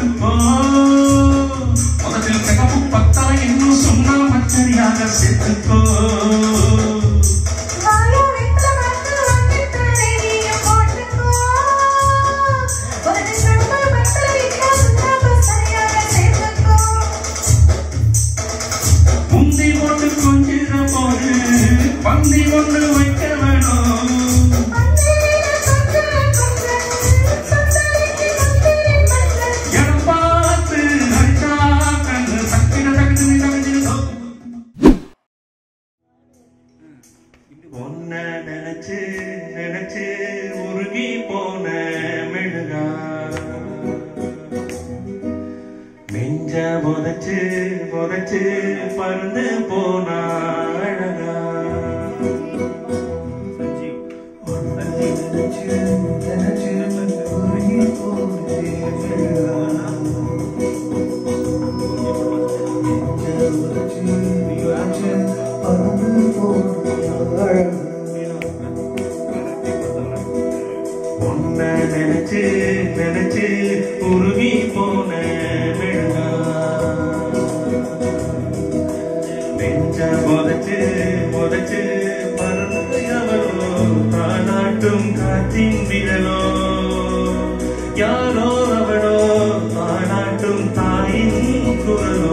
போட்டுக்கோ முதலில் மிகவும் பத்தரை இன்னும் சொன்னா மச்சரியாக சேர்த்துக்கோ வாயா வெத்தல மரத்துல வந்துட்டு நீய போட்டுக்கோ ஒரு சம்பா பத்தல விட்டா சுத்தா சரியாக சேர்த்துக்கோ முந்தி போட்டு கொஞ்சிற போது பந்தி ஒன்று வைக்க வேணும் மந்திரில கொஞ்சம் கொஞ்சம் சந்தனைக்கு மந்திரி மஞ்சள் இடம் பார்த்து அடிச்சா கண்ணு சக்கின தகுதி தகுதினோ ஒன்ன நினைச்சு நினைச்சு உருகி போன மெழுகா நெஞ்ச புதைச்சு புதைச்சு பறந்து போனா அழகா ஒன்ன நினைச்சு நினைச்சு உருகி போன மெழுகா நெஞ்ச புதைச்சு புதைச்சு பறந்து அவளோ தானாட்டும் காற்றின் விரலோ யாரோ அவளோ தானாட்டும் தாயின் குரலோ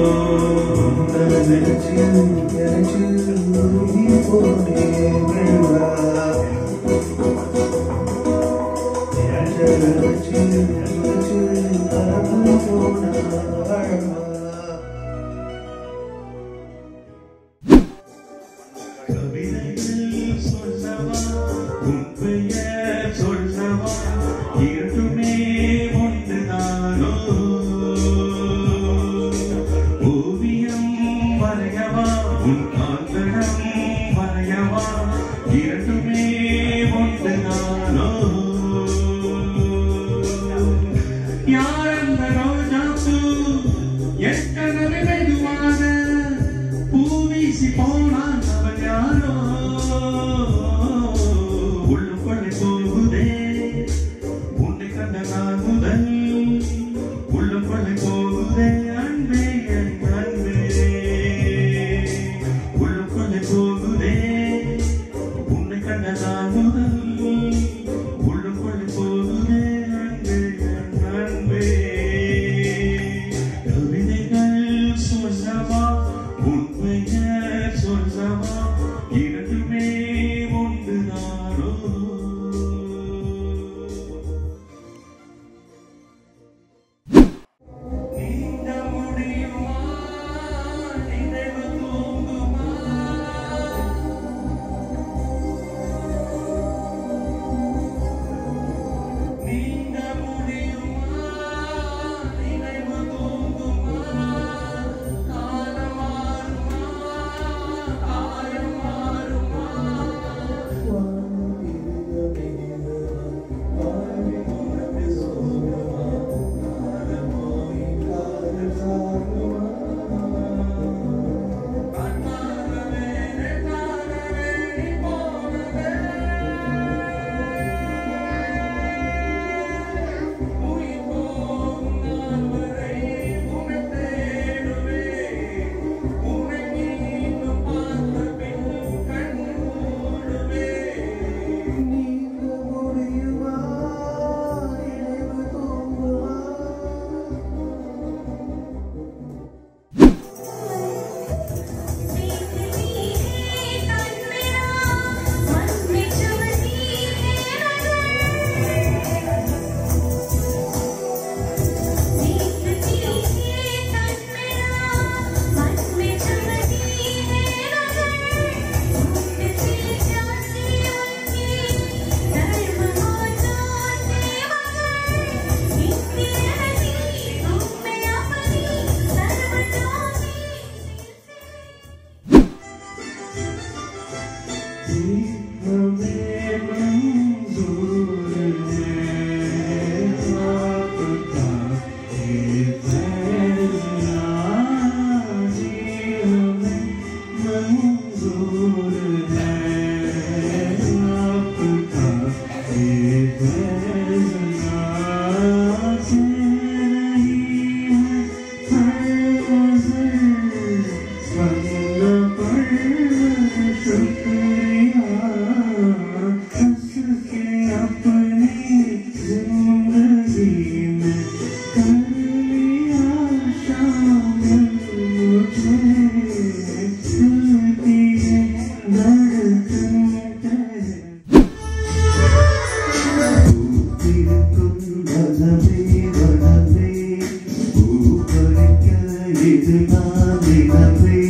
கவிதையில் சொல்லவா உன் பெயர் சொல்லவா இரண்டுமே ஒன்றுதானோ ஓவியம் வரையவா உன் காந்தடம் வரையவா இரண்டுமே ஒன்றுதானோ யார் அந்த ரோஜாப்பூ எத்தனை மெதுவான பூவீசி போனான் அவன் யாரோ உள்ளுக்குள்ளே போகுதே உன்னை கண்ட நான் முதல் உள்ளுக்குள்ளே இதுதான் நினைவே